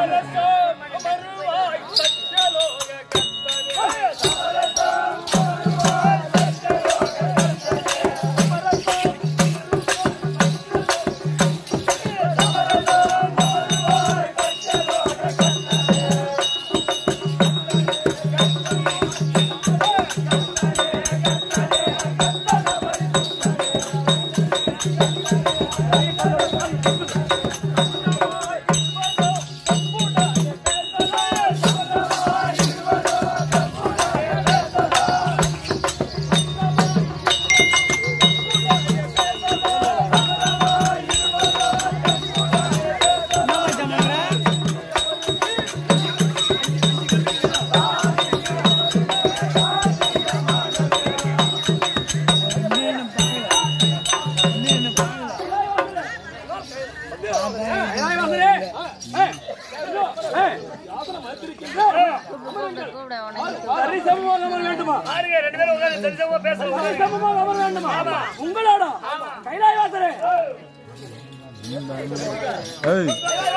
கூப்பிட உனக்கு சரிசமமாக அமர வேண்டுமா பாருங்க ரெண்டு பேரும் உட்கார்ந்து சரிசமமா பேசலாம் சரிசமமாக அமர வேண்டுமா உங்களோட கைலாயவாசரே ஏய்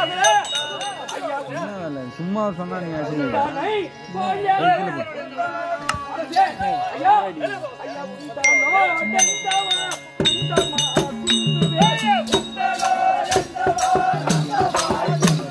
என்ன வேலை? சும்மா சொன்னா நீங்க அடிச்சுக்கிறீங்க. தானை கோயிலே. அரசே, ஐயா, ஐயா, உண்டானோ, அண்டனிதாவா, உண்டமா, குந்துவே, உண்டலோ, எந்தவா,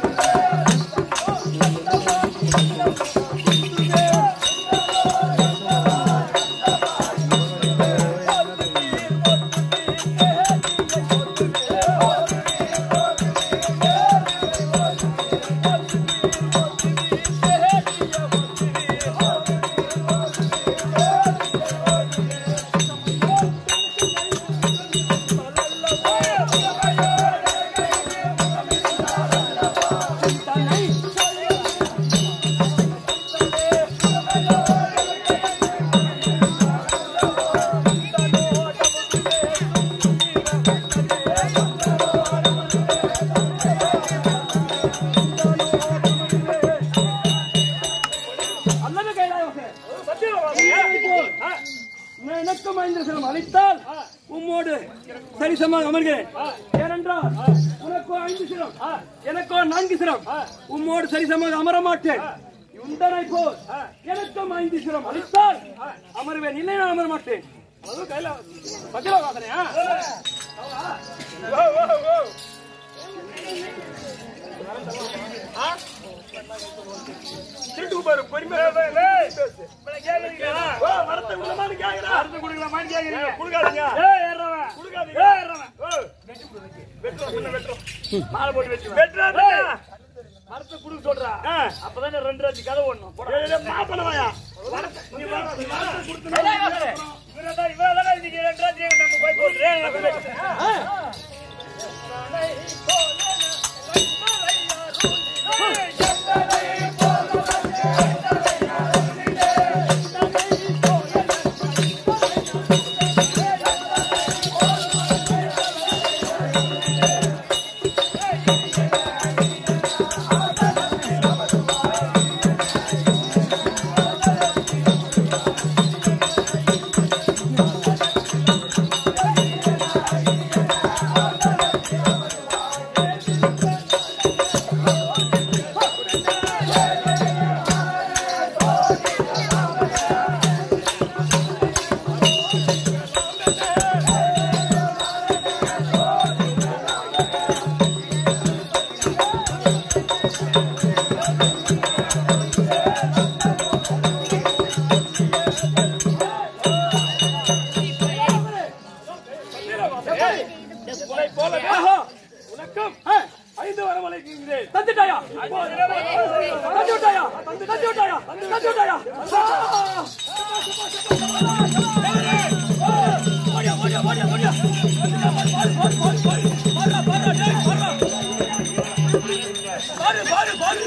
அல்லது கைலாயவாசரே. நான் எனக்கும் ஐந்து சிலம் அளித்தால் உம்மோடு சரிசமாக அமர்கிறேன் ஏனென்றால் உனக்கோ ஐந்து சிரம் எனக்கோ நான்கு சிரம் உம்மோடு சரிசமாக அமர மாட்டேன் உண்டனை போல் எனக்கும் ஐந்து சிரம் அளித்தால் அமருவேன் இல்லை நான் அமர மாட்டேன் பத்திரவாசனையா திருட்டு பாரு பொறுமையா பேசு கேக்குறீங்களா வரத்தை கொடுக்கலாமான்னு கேக்குறேன் வரத்தை கொடுக்கலாமான்னு கேக்குறீங்க கொடுக்காதீங்க ஏய் ஏறவன் கொடுக்காதீங்க ஏய் ஏறவன் வெட்டுறோம் முன்ன வெட்டுறோம் மாலை போட்டு வெட்டுறோம் வெட்டுறாங்க மரத்தை குடுக்க சொல்றா அப்பதானே ரெண்டு ராஜி கதை ஒண்ணும் மாப்பனவாயா நீ வர நீ வரத்தை கொடுத்து இவரதான் இவரதான் இன்னைக்கு ரெண்டு ராஜி நம்ம போய் போட்டுறேன் உனக்கும் ஐந்து வரம் அழைக்கின்றேன் தந்துட்டாயா தந்து விட்டாயா தந்து விட்டாயா தந்து விட்டாயா ஓடியா ஓடியா ஓடியா ஓடியா பாரு பாரு பாரு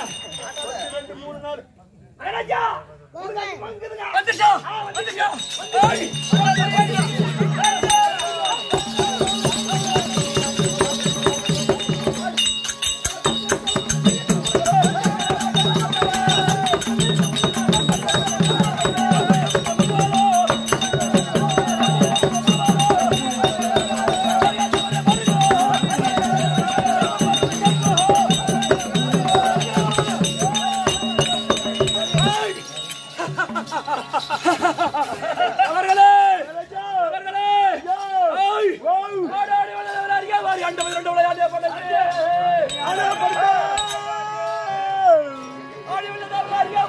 வந்துட்டா வந்துட்டா ஏய்.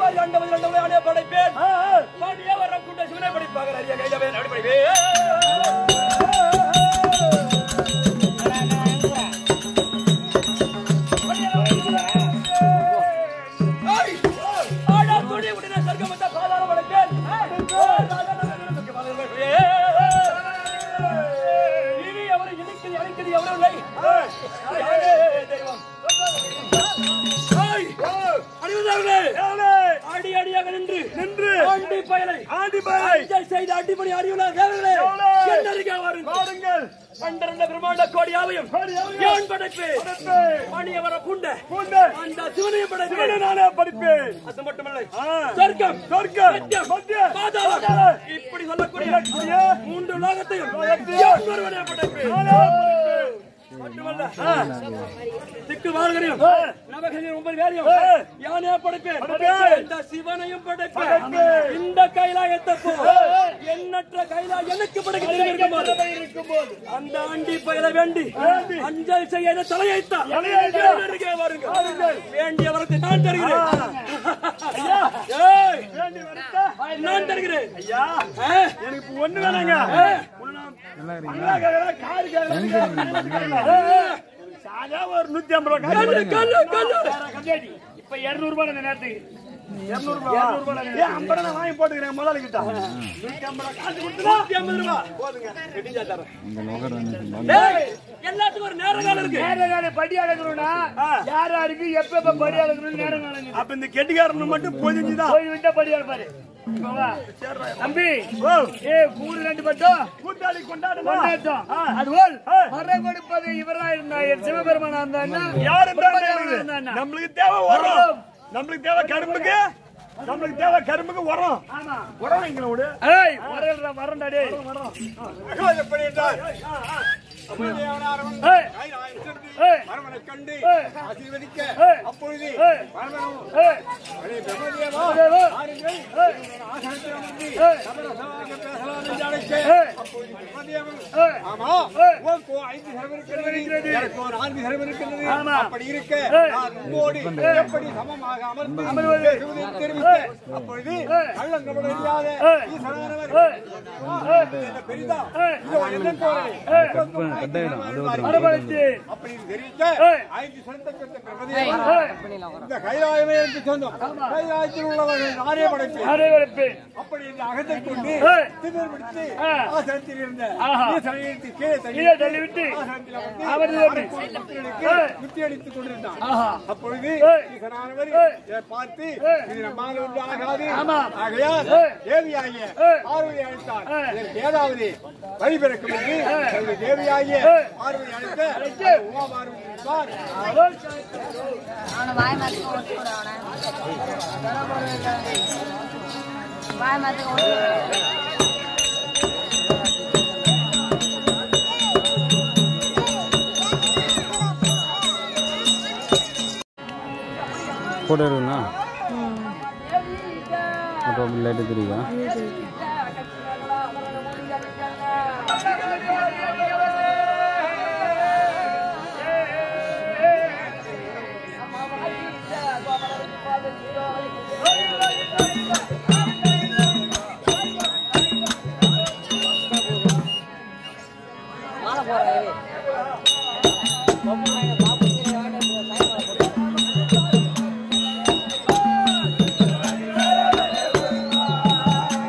ஆறு ஆண்டவன் இரண்டவன் ஆணைய படைப்பேன் பாண்டிய வரம் கொண்ட சிவனை படிப்பாக அறிய கைதவே அப்படி படிப்பேன் ஏய்! ஆடா துணி உடனே சொர்க்கம் வந்த பாதாள படைப்பேன் இனி அவரை இணைக்கிறது அழைக்கிறது எவரும் இல்லை யாரே தெய்வம் ஏய்! அடிவந்தார்களே! அடி அடியாக நின்று நின்று ஆண்டி பயலை ஆண்டி பயலை அஞ்சல் செய்த அடிப்படை அறிவுள்ள தேவர்களே தேவர்களே! என்னருகே வாருங்கள் பாருங்கள் பண்டரண்ட பிரம்மாண்ட கோடியாவையும் கோடியாவையும் யான் படைப்பு படைப்பேன். மணிய வர புண்ட பூண்டு அந்த சிவனையும் சிவனை படைப்பு நானே படிப்பேன் அது மட்டுமல்ல ஆ. சொர்க்கம் சொர்க்கம், சத்தியம், சத்தியம், பாதாளம் பாதாளம். இப்படி சொல்லக்கூடிய சொல்லக்கூடிய மூன்று உலகத்தையும் உலகத்தையும் யான் ஒருவனே படைப்பு நானே படிப்பேன். மட்டுமல்ல திக்கு வாழ்களையும் நவகளையும் ஒன்பது வேலையும் யானே படைப்பேன் படைப்பேன். இந்த சிவனையும் படைப்பேன் படைப்பேன். இந்த கைலாயத்தை போ எண்ணற்ற கைலா எனக்கு படைக்க தெரிவிக்குமாறு இருக்கும்போது அந்த ஆண்டி பயில வேண்டி அஞ்சல் செய்ய தலையைத்தான் தலையைத்தான். அருகே வாருங்கள் வேண்டிய வரத்தை நான் தருகிறேன் ஏய், வேண்டி வரட்டா? நான் தருகிறேன் ஐயா ஆ, எனக்கு இப்ப ஒண்ணு வேணாங்க உன்னை நான் நல்லா இருக்கீங்களா நல்லா கேக்குறேன், காரு கேக்குறேன். சாதா ஒரு நூத்தி ஐம்பது ரூபாய் காசு கல்லு, கல்லு, கல்லு. கம்மியாடி. இப்ப இருநூறு ரூபாய் இந்த நேரத்துக்கு இருநூறு ரூபாய் ஏன் ஐம்பது ரூபாய் நான் வாங்கி போட்டுக்கிறேன் முதலாளி கிட்ட நூத்தி ஐம்பது ரூபாய் காசு கொடுத்துனா நூத்தி ஐம்பது ரூபா போதுங்க கெட்டிஞ்சா தரேன் இந்த நோக்கர் வந்து டேய், எல்லாத்துக்கும் ஒரு நேர காலம் இருக்கு நேர நேரம் படி அளக்கணும்னா யார் யாருக்கு எப்ப எப்ப படி அளக்கணும் நேரம் காலம் அப்ப இந்த கெட்டிக்காரன் மட்டும் பொதிஞ்சுதான் போய் விட்டா படி அளப்பாரு இப்ப வா. தம்பி ஏ கூறு ரெண்டு மட்டும் கூட்டாளி கொண்டாட்டம் அதுபோல் வர கொடுப்பது இவரா இருந்தா என் சிவபெருமானா இருந்தா யார் இருந்தா நம்மளுக்கு தேவை உரம் நம்மளுக்கு தேவை கரும்புக்கு நம்மளுக்கு தேவை கரும்புக்கு உரம் உரம் எங்களை விடு ஏய் உரம் வரண்டாடே எப்படி என்றால் ஏய் ஏய் மரமனை கண்டு ஏய் ஆசீர்வதிக்க ஏய் அப்பொழுது ஏய் மரமனும் ஏய் அடே பிரம்மதேவா ஏய் ஆருங்கள் ஏய் ஆசனத்தில் அமர்ந்து ஏய் சமரசமாக பேசலாம் என்று அழைக்க ஏய் அப்பொழுது பிரம்மதேவன் ஏய் ஆமா ஏய். உனக்கு ஐந்து சிரமம் இருக்கிறது எனக்கு ஒரு நான்கு சிரமம் இருக்கிறது ஆமா. அப்படி இருக்க ஏய். நான் உம்மோடு எப்படி சமமாக அமர்ந்து அமர்வது. பேசுவதை தெரிவிக்க அப்பொழுது ஏய். கள்ளங்கபடம் இல்லாத ஏய். ஈஸ்வரனவர் ஏய் என்ன பெரிதா ஏய். இதோ என்ன கோரே ஏய் கட்டாயிடும் அது ஒரு மரபளித்து அப்படின்னு தெரிவிக்க ஏய். ஐந்து சொந்த பெற்ற பிரபதேவன் ஏய் இந்த கைலாயமே எனக்கு சொந்தம் கைலாயத்தில் உள்ளவர்கள் நானே படைத்தேன் யாரை வளர்ப்பேன் அப்படி இந்த அகத்தை கொண்டு ஏய். திமிர் பிடித்து ஆ. ஆசனத்தில் இருந்த ஆஹா. ஈசனையிட்டு கீழே தள்ளி கீழே தள்ளிவிட்டு ஆசனத்தில் அமர்ந்து அமர்ந்து கொண்டு. புத்திரனுக்கு ஏய். புத்தி அளித்துக் கொண்டிருந்தான் ஆஹா அப்பொழுது ஏய். ஈசனானவர் ஏய். இதை பார்த்து ஏய். இது நம்மால் ஒன்று ஆகாது ஆமா. ஆகையால் ஏய். தேவியாகிய ஏய். பார்வதி அழைத்தார் ஏய். இதற்கு ஏதாவது வழி பிறக்கும் என்று தனது தேவியாகிய ஏய். பார்வதி அழைத்த அழைத்து. உமா பார்வதி இருப்பார் அவனை வாய் மாத்தி ஓட்டு விட அவனை வாய் மாத்தி ஓட்டு விட ஃபோட்டோ எடுக்கணும் அப்போ லைட்டு தெரியுதா ஆ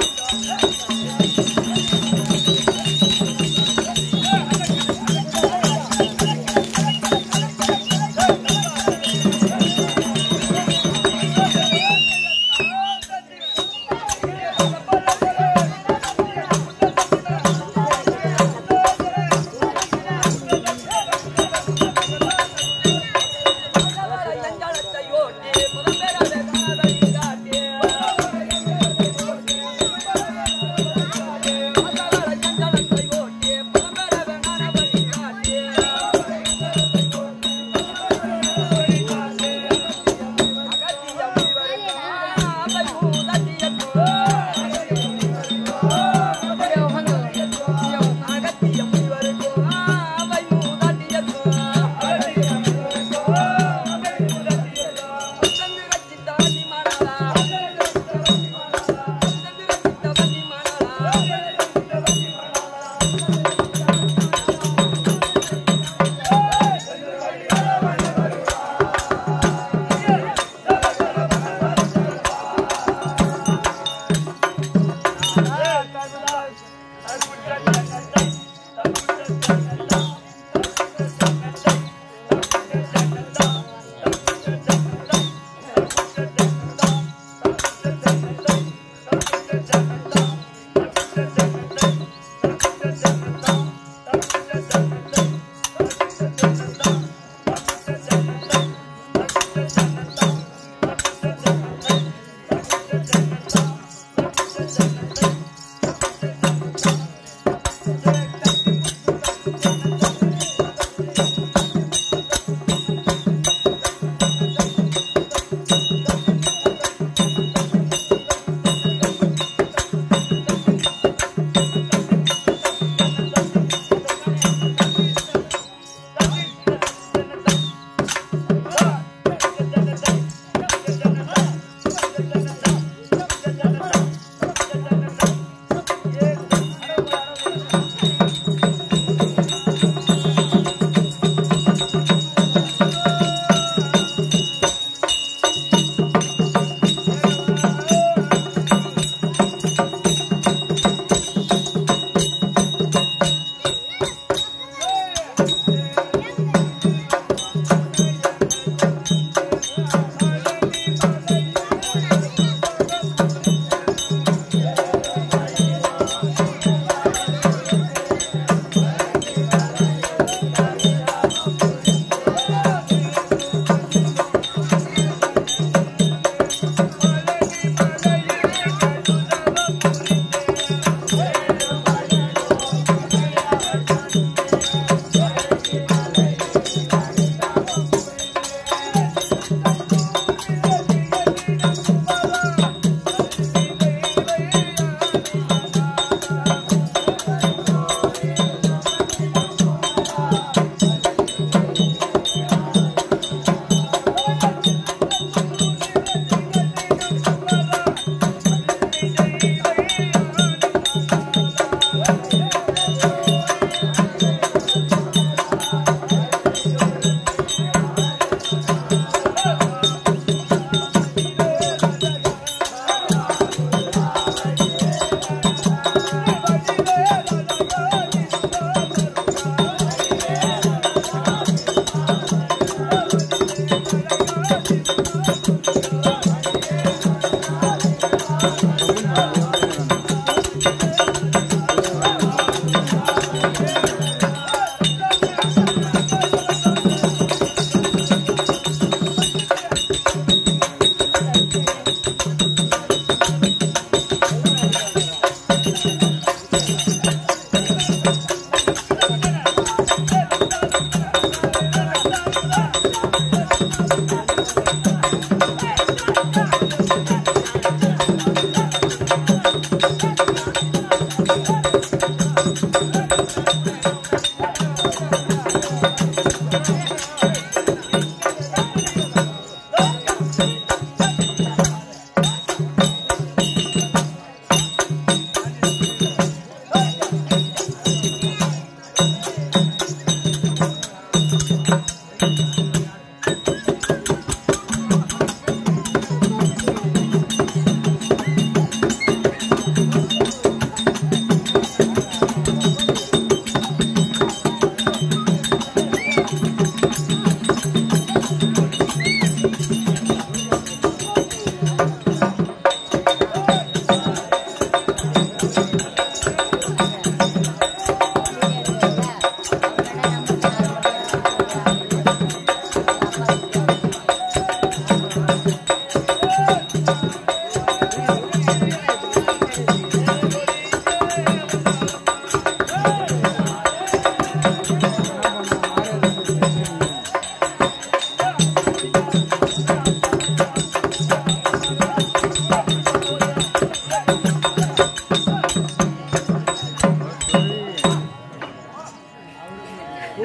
ஆ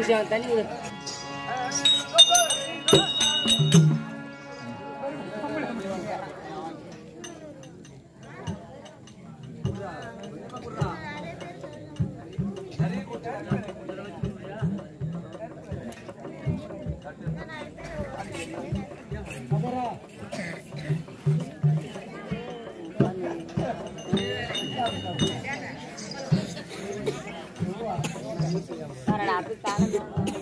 வரடா அப்படி தானே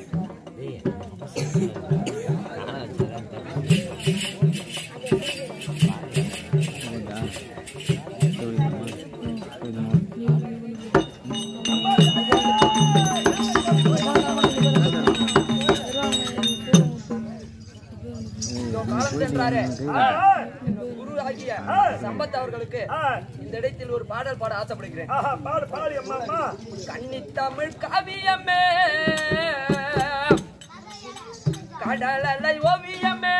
காலம் சென்றாரே குரு ஆகிய சம்பத் அவர்களுக்கு இந்த இடத்தில் ஒரு பாடல் பாட ஆசைப்படுகிறேன் ஆஹா, பாடு பாடு அம்மா அம்மா கன்னி தமிழ் காவியமே கடலலை ஓவியமே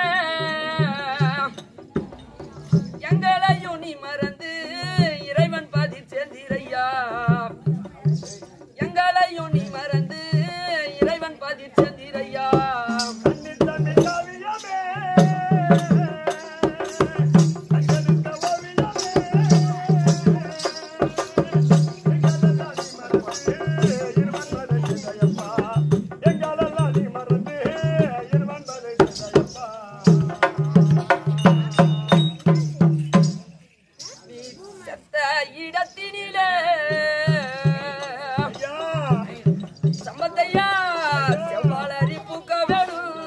எங்களையும் நீ மறந்து இறைவன் பதில் சேர்ந்திரையா எங்களையும் நீ மறந்து இறைவன் பதில் சேர்ந்திரையா கண்ணில் தண்ணி காவியமே கண்ணில் ஓவியமே எங்களெல்லாம் நீ மறந்து இருவன் வரை சிந்தையப்பா. நீ செத்த இடத்தினிலே ஐயா, சம்பந்தையா செவ்வாழறி பூக்க வேணும்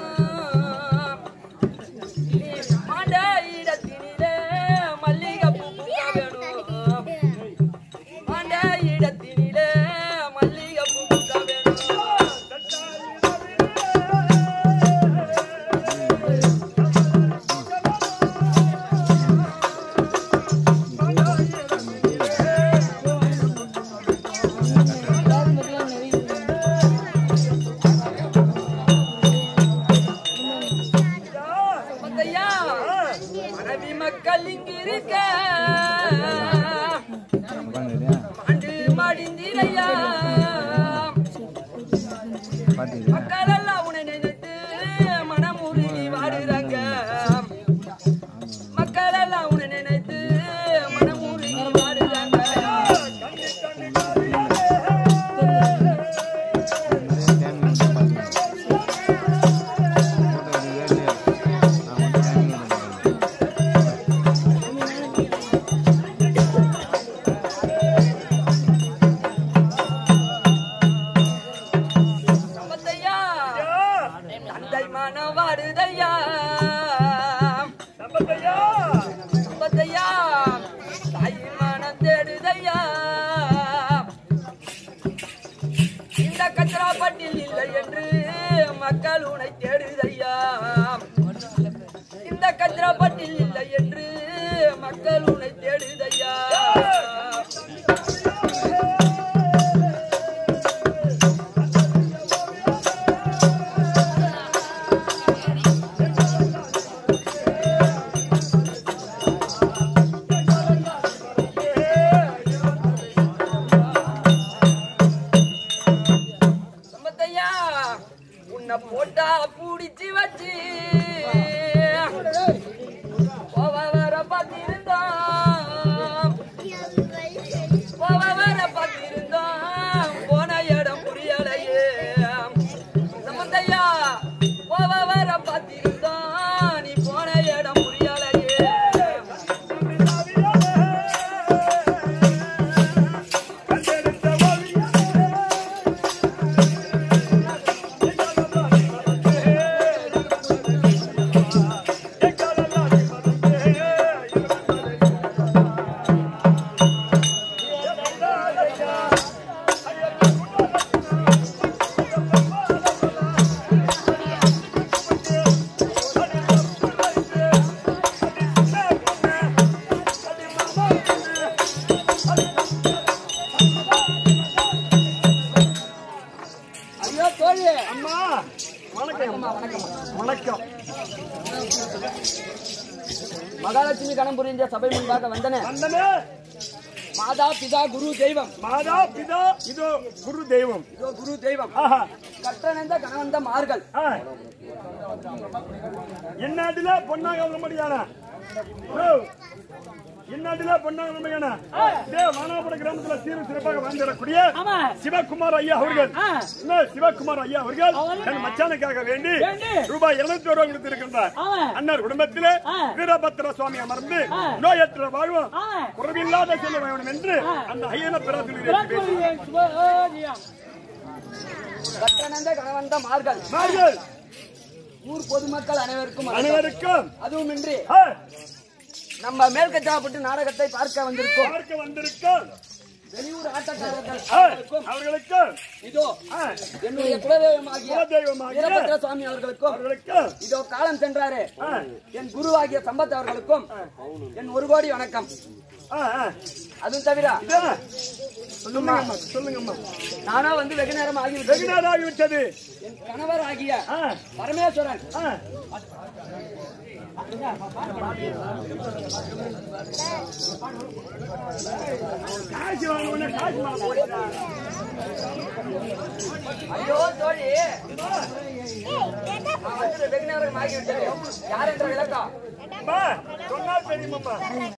நீ மாண்ட இடத்தினிலே மல்லிகை பூ பூக்க வேணும் மாண்ட இடத்தினிலே மல்லிகை பூ பூக்க வேணும் சம்பந்தையா மனைவி மக்கள் இங்கிருக்க மாண்டு மடிந்திரையா பார்த்தீங்களா மக்கள் எல்லாம் உன்னை நினைத்து மனமுருகி வாடுறாங்க மக்கள் எல்லாம் உன்னை நினைத்து மனமுருகி வாடுறாங்க சம்பந்தையா தந்தை மனம் வாடுதையா சம்பந்தையா, சம்பந்தையா தாய் மனம் தேடுதையா இந்த கச்சராப்பட்டில் இல்லை என்று மக்கள் உன்னை தேடுதையா இந்த கச்சராப்பட்டில் இல்லை என்று மக்கள் உன்னை தேடுதையா சம்பந்தையா உன்னை போட்டா புடிச்சு வச்சு போவ வர பார்த்திருந்தோம் போவ வர பார்த்திருந்தோம் போன இடம் புரியலையே சம்பந்தையா போவ வர பார்த்திருந்தோம் நீ போன இடம் புரியலையே கண்டெடுத்த ஓவியமே ஐயோ தோழி அம்மா வணக்கம் வணக்கம் மகாலட்சுமி கணம் புரிந்த சபை முன்பாக வந்தன வந்தனே மா மாதா பிதா குரு தெய்வம் மாதா பிதா இதோ குரு தெய்வம் இதோ குரு தெய்வம் ஆஹா கற்றணைந்த கணவந்த மார்கள் ஆ. இந்நாட்டில பொன்னாக உள்ளபடியான இந்நாட்டில பொன்னாக உள்ளபடியான இதே வானாபுர கிராமத்துல சீரும் சிறப்பாக வாழ்ந்திடக்கூடிய சிவகுமார் ஐயா அவர்கள் என்ன சிவகுமார் ஐயா அவர்கள் தன் மச்சானுக்காக வேண்டி ரூபாய் இருநூத்தி ரூபாய் கொடுத்திருக்கின்றார் அண்ணர் குடும்பத்திலே வீரபத்திர சுவாமி அமர்ந்து நோயற்ற வாழ்வும் குறைவில்லாத செல்ல வேண்டும் என்று அந்த ஐயன பிறகு கற்றணைந்த கணவந்த மார்கள் மார்கள் ஊர் பொதுமக்கள் அனைவருக்கும் வணக்கம். அனைவருக்கும் அதுவுமின்றி ஆ, நம்ம மேல்கச்சாப்பட்டு நாடகத்தை பார்க்க வந்திருக்கோம் பார்க்க வந்திருக்கும் வெளியூர் ஆட்டக்காரர்கள் ஆ, அவர்களுக்கும் அவர்களுக்கு இதோ ஆ, என்னுடைய குலதெய்வமாகிய குலதெய்வமாகிய வீரபத்ர சுவாமி அவர்களுக்கும் அவர்களுக்கு இதோ காலம் சென்றாரே ஆ, என் குருவாகிய சம்பத் அவர்களுக்கும் என் ஒரு கோடி வணக்கம் ஆ, ஆ. அதுவும் தவிர இதா, சொல்லுங்கம்மா சொல்லுங்கம்மா நானா வந்து வெகு நேரம் வெகு ஆகிவிட்டது நாள் ஆகிவிட்டது என் கணவர் ஆகிய ஆ, பரமேஸ்வரன் ஆ. காசு வாங்கணும்னா காசு வாங்க போறீங்களா? ஐயோ தோழி நான் வந்து வெகு நேரம் ஆகிவிட்டது யார் என்ற விளக்கம் அம்மா, சொன்னா தெரியுமாம்மா